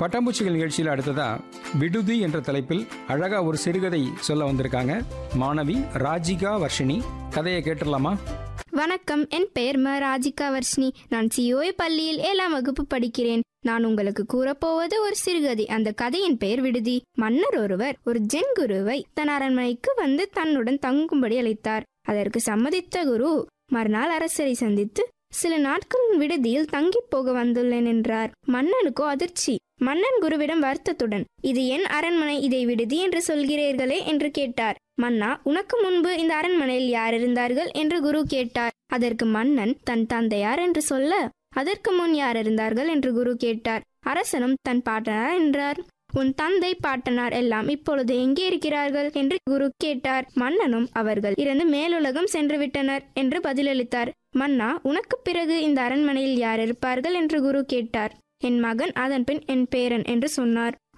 பட்டாம்பூச்சிகள் நிகழ்ச்சியில் அடுத்ததா விடுதி என்ற தலைப்பில் அழகா ஒரு சிறுகதை சொல்ல வந்திருக்காங்க மாணவி ராஜிகா வர்ஷினி கதையை கேட்டுடலாமா வணக்கம் என் பெயர் ம ராஜிகா வர்ஷினி நான் சிஓஏ பள்ளியில் ஏழாம் வகுப்பு படிக்கிறேன் நான் உங்களுக்கு கூறப்போவது ஒரு சிறுகதை அந்த கதையின் பெயர் விடுதி மன்னர் ஒருவர் ஒரு ஜென் குருவை தன் அரண்மனைக்கு வந்து தன்னுடன் தங்கும்படி அழைத்தார் அதற்கு சம்மதித்த குரு மறுநாள் அரசரை சந்தித்து சில நாட்கள் விடுதியில் தங்கிப் போக வந்துள்ளேன் என்றார் மன்னனுக்கோ அதிர்ச்சி மன்னன் குருவிடம் வருத்தத்துடன் இது என் அரண்மனை இதை விடுதி என்று சொல்கிறீர்களே என்று கேட்டார் மன்னா உனக்கு முன்பு இந்த அரண்மனையில் யார் இருந்தார்கள் என்று குரு கேட்டார் அதற்கு மன்னன் தன் தந்தையார் என்று சொல்ல அதற்கு முன் யார் இருந்தார்கள் என்று குரு கேட்டார் அரசனும் தன் பாட்டனார் என்றார் உன் தந்தை பாட்டனார் எல்லாம் இப்பொழுது எங்கே இருக்கிறார்கள் என்று குரு கேட்டார் மன்னனும் அவர்கள் இறந்து மேலுலகம் சென்று விட்டனர் என்று பதிலளித்தார் மன்னா உனக்கு பிறகு இந்த அரண்மனையில் யார் இருப்பார்கள் என்று குரு கேட்டார் என் மகன் அதன் பின் என் பேரன் என்று சொன்னார்